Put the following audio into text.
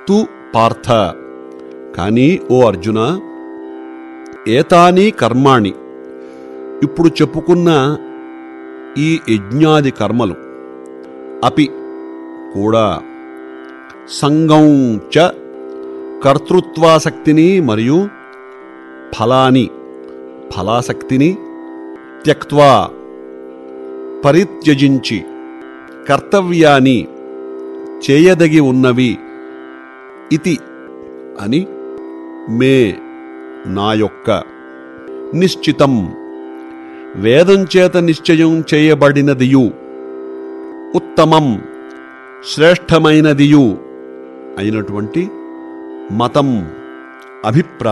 తు పార్థ కానీ ఓ అర్జున ఏతాని కర్మాణి ఇప్పుడు చెప్పుకున్న ఈ యజ్ఞాది కర్మలు అపి కూడా సంగం చ కర్తృత్వాసక్తిని మరియు ఫలాని ఫలాసక్తిని త్యక్వా పరిత్యజించి కర్తవ్యాన్ని చేయదగి ఉన్నవి ఇతి అని మే నా యొక్క నిశ్చితం వేదం చేత నిశ్చయం చేయబడినదియు ఉత్తమం శ్రేష్టమైనదియు అయినటువంటి మతం అభిప్రాయం